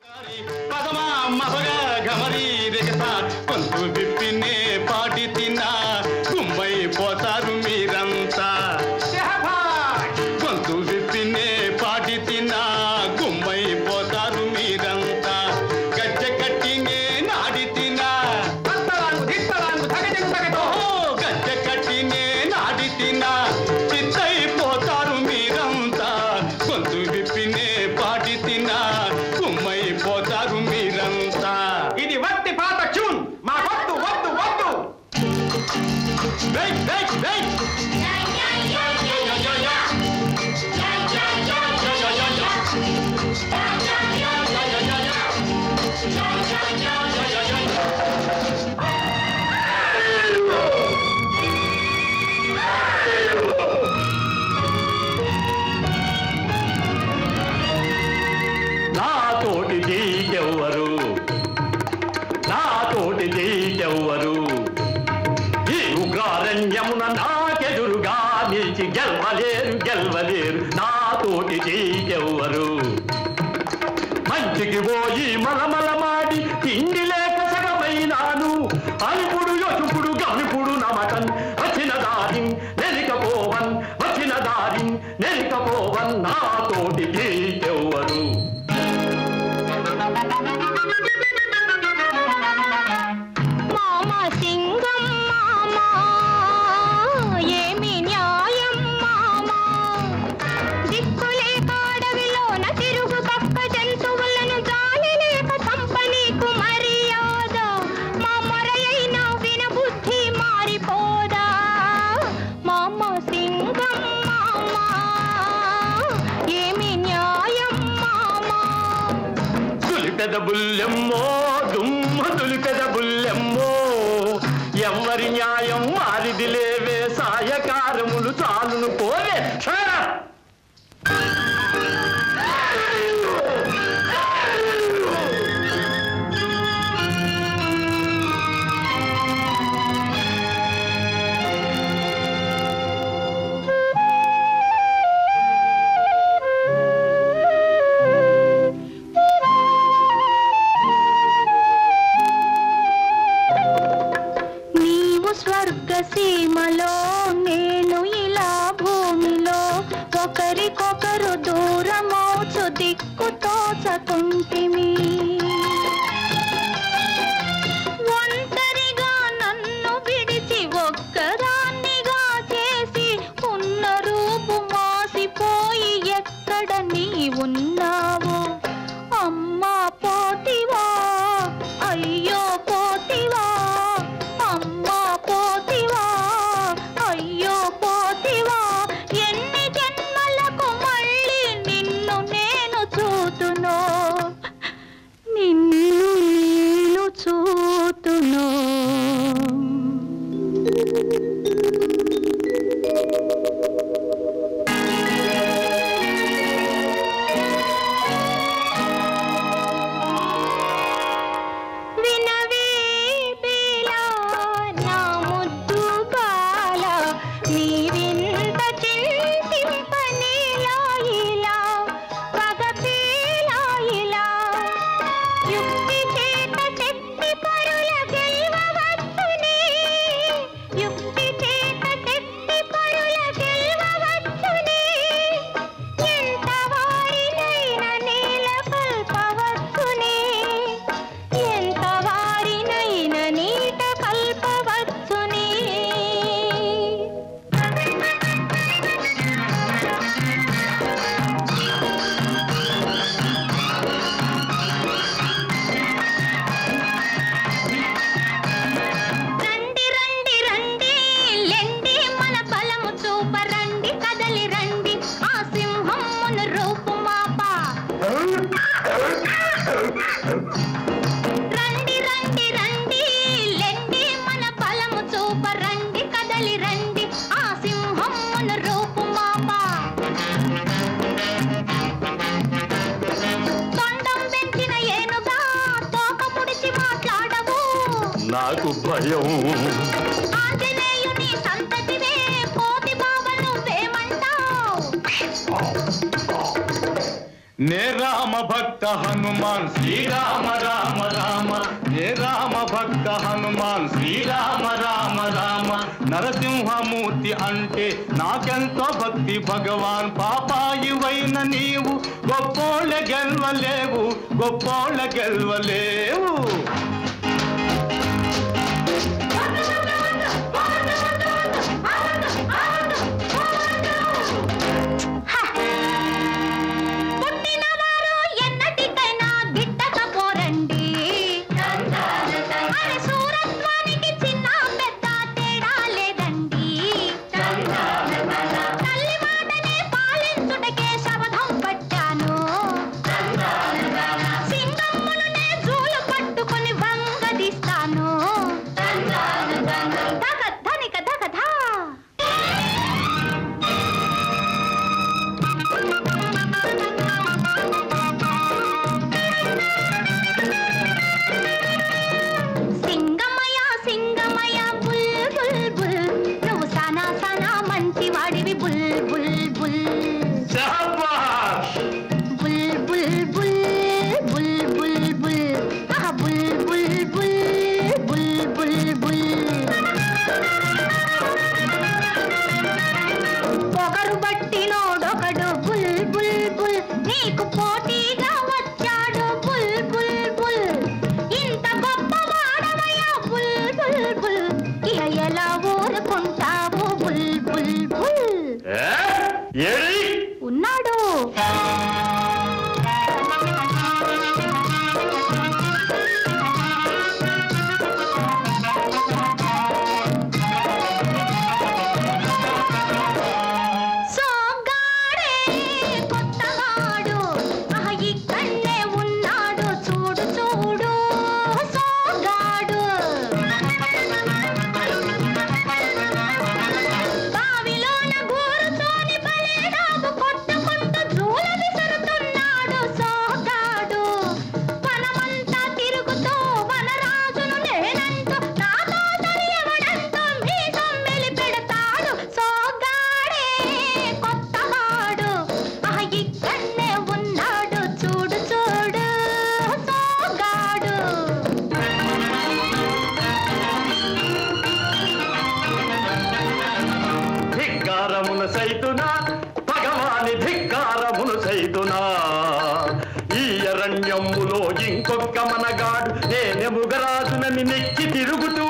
పదమా మసగ గమరి దిగస కొంతు విప్పినే పాటి తిన్నా గుమ్మై పోతారు మీరంతా గొంతు విప్పినే పాటి తిన్నా గుమ్మై పోతారు మీరంతా గజ్జె కట్టినే నాడి తిన్నా ఓహో, గజ్జె కట్టినే నాడి తిన్నా చిత్తైపోతారు మీరంతా గొంతు విప్పినే పాటి తిన్నా గుమ్మై పోతారు మీరంతా ఇది వట్టి పాత ట్యూన్ మా వద్దు వద్దు వద్దు రైట్ రైట్ రైట్ నాతోటి నీకెవ్వరు నాతోటి నీకెవ్వరు ఈ ఉగ్రారణ్యమున నాకెదురుగా నిలిచి గెలవలేరు గెలవలేరు నాతోటి నీకెవ్వరు మంచికి పోయి మలమల మాడి తిండి లేక సగమైనాను అలుపుడు యొచుపుడు గనుపుడు నమకన్ వచ్చిన దారి నెరికపోవన్ వచ్చిన దారి నెరికపోవన్ నాతోటి నీకెవ్వరు మామ సింగం మామ ఏమి న్యాయం మామ దిక్కులేక అడవిలోన తిరుగు కక్క జంతువులను జాలి లేక చంపనీకు మర్యాద మా మొరయైన వినబుద్ధి మారిపోదా మామ సింగం మామ ఏమి న్యాయం మామ తులిపెద బుల్లెమ్మో దుమ్మ తులిపెద బుల్లెమ్మో ఎవరి న్యాయం వారిది లేవే సాయకారములు చాలును పోవే ఛ! నీవు స్వర్గ సీమలో నేను ఇలా భూమిలో ఒకరికొకరు దూరమౌచు దిక్కు తోచకుంటిమి ఒంటరిగా నన్ను విడిచి ఒక్కదాన్నిగా చేసి ఉన్న రూపు మాసిపోయి ఎక్కడ నీ ఉన్నావు అమ్మా పోతివా అయ్యో పోతివా అమ్మా పోతివా అయ్యో పోతివా ఎన్ని జన్మలకు మళ్ళీ నిన్ను నేను చూతునో నిన్ను నేను చూతునో వినవే బేలా నా ముద్దు బాల నీవింత చింతింపనేలా ఇలా పగపేలా ఇలా యుక్తి చేత శక్తి పరుల గెలవవచ్చునే యుక్తి చేత శక్తి పరుల గెలవవచ్చునే ఎంత వారినైనా నేల కల్పవచ్చునే ఎంత వారినైనా నీట కల్పవచ్చునే రండి రండి రండి లెండి మన బలము చూప రండి కదలి రండి ఆ సింహమును రూపు మాప రండి రండి రండి లెండి మన బలము చూప రండి కదలి రండి ఆ సింహమును రూపు మాప తొండం పెంచిన ఏనుగా తోక ముడిచి మాట్లాడవు నాకు భయం ఆంజనేయుని సంతతివే కోతి బావ నువ్వేమంటావ్ నే రామ భక్త హనుమాన్ శ్రీరామ రామ రామ నే రామ భక్త హనుమాన్ శ్రీరామ రామ రామ నరసింహమూర్తి అంటే నాకెంతో భక్తి భగవాన్ పాపాయివైన నీవు గొప్పోళ్ళ గెల్వలేవు గొప్పోళ్ళ గెల్వలేవు పుట్టినవారు ఎన్నటికైనా గిట్టకపోరండి అరే సూరత్వానికి చిన్న పెద్ద తేడా లేదండి తల్లి మాటనే పాలించుటకే శపథం పట్టాను సింగమ్మనునే జూలు పట్టుకొని వంగదీస్తాను దగ ధనిక దగధా సింగమయ సింగమయ బుల్ బుల్ బుల్ నువ్వు సనా సనా మంచి వాడివి బుల్ బుల్ బుల్ శహబాష్ bull bull bull bull bull bull ఆహా bull bull bull bull bull bull పొగరు బట్టినోడొకడు బుల్ బుల్ బుల్ నీకు పోటీగా వచ్చాడు బుల్ బుల్ బుల్ ఇంత గొప్ప వాడవయ్యా బుల్ బుల్ బుల్ ఇహ ఎలా ఊరుకుంటావు బుల్ బుల్ బుల్ ఏ? ఏడి ఉన్నాడు సోగ్గాడే కొత్తవాడు ఆహ ఇక్కడే ఉన్నాడు చూడు చూడు సోగ్గాడు బావిలోన గూరుతోని బలేడాగు కొట్టుకుంటూ జూల విసురుతున్నాడు సోగ్గాడు వనమంతా తిరుగుతూ వనరాజును నేనంటూ నాతో సరియవడంతో మీసం వెలిపెడతాడు సోగ్గాడే కొత్తవాడు ఆహ ఇక్కడే ఉన్నాడు చూడు చూడు సోగ్గాడు ధిక్కారమున సైతునా భగవాని ధిక్కారమును సైతునా ఈ అరణ్యములో ఇంకొక్క మనగాడు నేనెముగరాజునని నెక్కి తిరుగుతూ